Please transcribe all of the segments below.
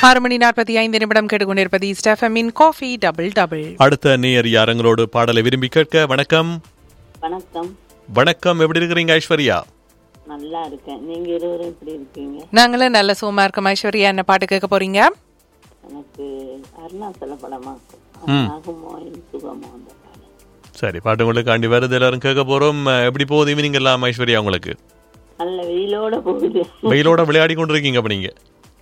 ஆறு மணி நாற்பத்தி ஐந்து நிமிடம் கேட்டுக்கொண்டிருப்பது ஸ்டெஃபமின் காஃபி டபுள் டபுள் அடுத்த நேயர் யாரங்களோடு பாடலை விரும்பி கேட்க வணக்கம் வணக்கம் வணக்கம் எப்படி இருக்கிறீங்க ஐஸ்வர்யா நல்லா இருக்கேன் நீங்க இருவரும் எப்படி இருக்கீங்க நாங்களும் நல்ல சோமா இருக்கோம் ஐஸ்வர்யா என்ன பாட்டு கேட்க போறீங்க எனக்கு அருணாச்சல படமா ஆகுமோ என் சுகமோ அந்த பாடம் சரி பாட்டு உங்களுக்கு ஆண்டி வருது எல்லாரும் கேட்க போறோம் அஹ், எப்படி போகுது ஈவினிங் எல்லாம் ஐஸ்வர்யா உங்களுக்கு நல்ல வெயிலோட போகுது வெயிலோட விளையாடி கொண்டிருக்கீங்க அப்ப நீங்க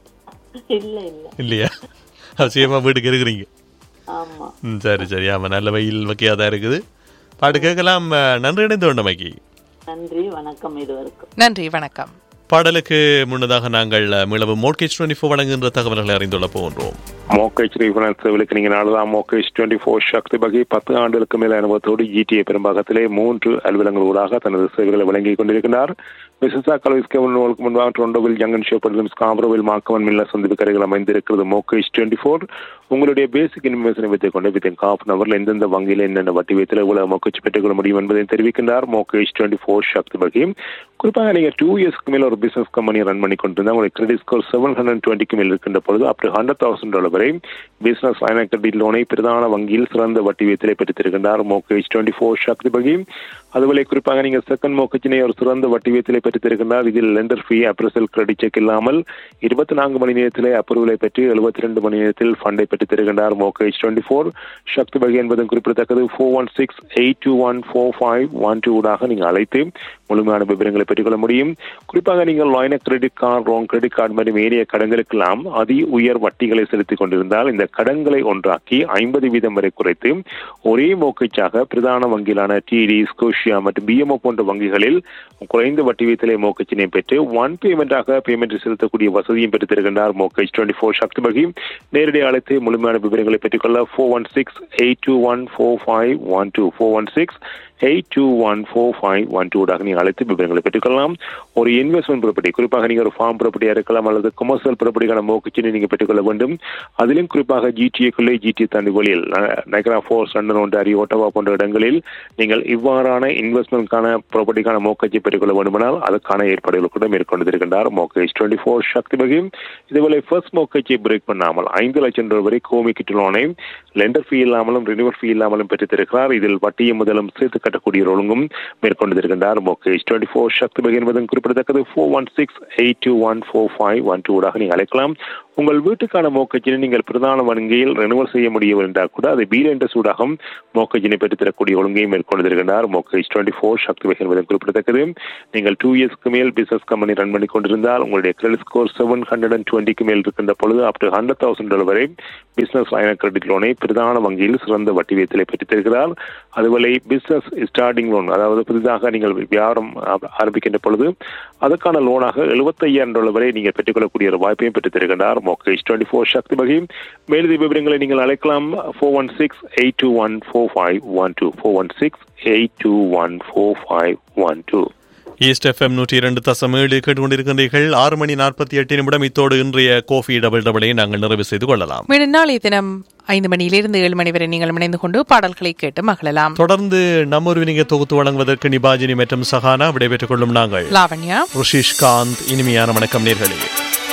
இல்ல இல்ல இல்லையா அவசியமா வீட்டுக்கு இருக்கிறீங்க ஆமா ம் சரி சரி ஆமா நல்ல வெயில் வக்கையா தான் இருக்குது பாட்டு கேட்கலாம் அஹ், நன்றி இணைந்து உண்டமைக்கு நன்றி வணக்கம் இருவருக்கும் நன்றி வணக்கம் பாடலுக்கு முன்னதாக நாங்கள் அஹ், மீளவும் மோட்கேஜ் டுவெண்ட்டி ஃபோர் வழங்குகின்ற தகவல்களை அறிந்துள்ள போகின்றோம் மோக்கேஜ் ரீஃபரன்ஸ் சேவைக்கு நீங்கள் நாடுதான் mortgage twenty four Sakthi Pagi பத்து ஆண்டுகளுக்கு மேல் அனுபவத்தோடு ஜிடிஏ பெரும்பாகத்திலே மூன்று அலுவலங்கள் ஊடாக தனது சேவைகளை வழங்கிக் கொண்டிருக்கிறார் மிசிசா கலோவிஸ் கவர்னர்களுக்கு முன்பாக டொண்டோவில் யங்கன் ஷோப்பரிலும் ஸ்காப்ரோவில் மாக்கவன் மில்ல சந்திப்பு கரைகள் அமைந்திருக்கிறது மோக்கேஜ் டுவெண்ட்டி ஃபோர் உங்களுடைய பேசிக் இன்வெஸ்டினை வைத்துக் கொண்டு வித்தின் காஃப் நவரில் எந்தெந்த வங்கியில் என்னென்ன வட்டி வைத்தில் எவ்வளவு மோக்கேஜ் பெற்றுக்கொள்ள முடியும் என்பதை தெரிவிக்கின்றார் மோக்கேஜ் டுவெண்ட்டி ஃபோர் சக்தி பகை குறிப்பாக நீங்கள் டூ இயர்ஸ்க்கு மேல ஒரு பிசினஸ் கம்பெனி ரன் பண்ணி கொண்டிருந்தா உங்களுக்கு கிரெடிட் ஸ்கோர் செவன் ஹண்ட்ரட் டுவெண்ட்டிக்கு மேல் இருக்கின்ற பொழுது up to hundred thousand dollar வரை பிசினஸ் ஃபைனான்ஸ் கிரெடிட் லோனை பிரதான வங்கியில் சிறந்த வட்டி வீதத்திலே பெற்றிருக்கின்றார் mortgage twenty four Sakthi Pagi அதுபோல குறிப்பாக நீங்கள் செகண்ட் மோக்கச்சினை ஒரு சிறந்த வட்டி வீதத்திலே பெற்றிருக்கின்றார் இதில் lender fee appraisal credit check இல்லாமல் இருபத்தி நான்கு மணி நேரத்திலே அப்ரூவலை பெற்று எழுபத்தி ரெண்டு மணி நேரத்தில் ஃபண்டை பெற்றிருக்கின்றார் mortgage twenty four Sakthi Pagi என்பதும் குறிப்பிடத்தக்கது four one six eight two one four five one two ஊடாக நீங்கள் அழைத்து முழுமையான விவரங்களை பெற்றுக்கொள்ள முடியும் குறிப்பாக நீங்கள் லாயின கிரெடிட் கார்டு ரோங் கிரெடிட் கார்டு மற்றும் ஏனைய கடன்களுக்கெல்லாம் அதி உயர் வட்டிகளை செலுத்திக் கொண்டிருந்தால் இந்த கடன்களை ஒன்றாக்கி ஐம்பது வீதம் வரை குறைத்து ஒரே மோக்கச்சாக பிரதான வங்கிகளான டிடி ஸ்கோஷியா மற்றும் பிஎம்ஓ போன்ற வங்கிகளில் குறைந்த வட்டி வீதத்திலே மோக்கச்சினை பெற்று ஒன் பேமெண்டாக பேமெண்ட் செலுத்தக்கூடிய வசதியும் பெற்று தருகின்றார் mortgage twenty four Sakthi Pagi நேரடி அழைத்து முழுமையான விவரங்களை பெற்றுக்கொள்ள four one six eight two one four five one two four one six eight two one four five one டூடாக நீங்கள் அழைத்து விவரங்களை பெற்றுக்கொள்ளலாம் ஒரு இன்வெஸ்ட்மெண்ட் ப்ராப்பர்ட்டி குறிப்பாக நீங்கள் ஒரு ஃபார்ம் ப்ராப்பர்ட்டியாக இருக்கலாம் அல்லது கமர்ஷியல் ப்ராப்பர்ட்டிக்கான மோக்கச்சினை நீங்கள் பெற்றுக்கொள்ள வேண்டும் அதிலும் குறிப்பாக ஜிடிஏக்குள்ளே ஜிடிஏ தாண்டி வழியில் நகரா ஃபோர்ஸ் லண்டன் ஒன்றாரி ஓட்டவா போன்ற இடங்களில் நீங்கள் இவ்வாறான இன்வெஸ்ட்மெண்ட்கான ப்ராப்பர்ட்டிக்கான மோக்கச்சை பெற்றுக்கொள்ள வேண்டுமானால் அதற்கான ஏற்பாடுகள் கூட மேற்கொண்டிருக்கின்றார் mortgage twenty four Sakthi Pagi இதுவரை ஃபர்ஸ்ட் மோக்கச்சை பிரேக் பண்ணாமல் ஐந்து லட்சம் ரூபாய் வரை கோமிக்கிட்டு லோனை லெண்டர் ஃபீ இல்லாமலும் ரினிவல் ஃபீ இல்லாமலும் பெற்றுத்திருக்கிறார் இதில் வட்டியும் முதலும் சேர்த்து கட்டக்கூடிய ஒரு ஒழுங்கும் மேற்கொண்டிருக்கின்றார் மோகேஷ் டுவெண்ட்டி ஃபோர் சக்தி பகை என்பதும் குறிப்பிடத்தக்கது four one six eight two one four five one two ஊடாக நீங்கள் அழைக்கலாம் உங்கள் வீட்டுக்கான மோக்கச்சினை நீங்கள் பிரதான வங்கியில் ரெனுவல் செய்ய முடியவில்லை என்றால் கூட அது பீல் என்ற சூடாகவும் மோக்கச்சினை பெற்றுத்தரக்கூடிய ஒழுங்கையும் மேற்கொண்டிருக்கின்றார் mortgage twenty four Sakthi Pagi என்பதும் குறிப்பிடத்தக்கது நீங்கள் டூ இயர்ஸ்க்கு மேல் பிசினஸ் கம்பெனி ரன் பண்ணி கொண்டிருந்தால் உங்களுடைய credit score seven hundred and டுவெண்ட்டிக்கு மேல் இருக்கின்ற பொழுது up to hundred thousand dollar வரை பிசினஸ் லைன கிரெடிட் லோனை பிரதான வங்கியில் சிறந்த வட்டி வீதத்திலே பெற்றுத்தருகிறார் அதுவரை பிசினஸ் ஸ்டார்டிங் லோன் அதாவது புதிதாக நீங்கள் வியாபாரம் ஆ- ஆரம்பிக்கின்ற பொழுது அதற்கான லோனாக எழுபத்தையாயிரம் டாலர் வரை நீங்கள் பெற்றுக்கொள்ளக்கூடிய ஒரு வாய்ப்பையும் பெற்றுத் தருகின்றார் மோகேஷ் டுவெண்ட்டி ஃபோர் சக்தி பகி மேலதி விவரங்களை நீங்கள் அழைக்கலாம் four one six eight two one four five one two four one six eight two one four five one two East FM நூற்றி இரண்டு தசம் ஏழு கேட்டுக்கொண்டிருக்கின்றீர்கள் ஆறு மணி நாற்பத்தி எட்டு நிமிடம் இத்தோடு இன்றைய கோஃபி டபுள் டபுளை நாங்கள் நிறைவு செய்து கொள்ளலாம் மீண்டும் நாளைய தினம் ஐந்து மணியிலிருந்து ஏழு மணி வரை நீங்கள் இணைந்து கொண்டு பாடல்களை கேட்டு மகிழலாம் தொடர்ந்து நம்ம ஒரு வினிங்க தொகுத்து வழங்குவதற்கு நிபாஜினி மற்றும் சஹானா விடைபெற்றுக் கொள்ளும் நாங்கள் லாவண்யா ருஷிஷ் காந்த் இனிமையான வணக்கம் நேர்களே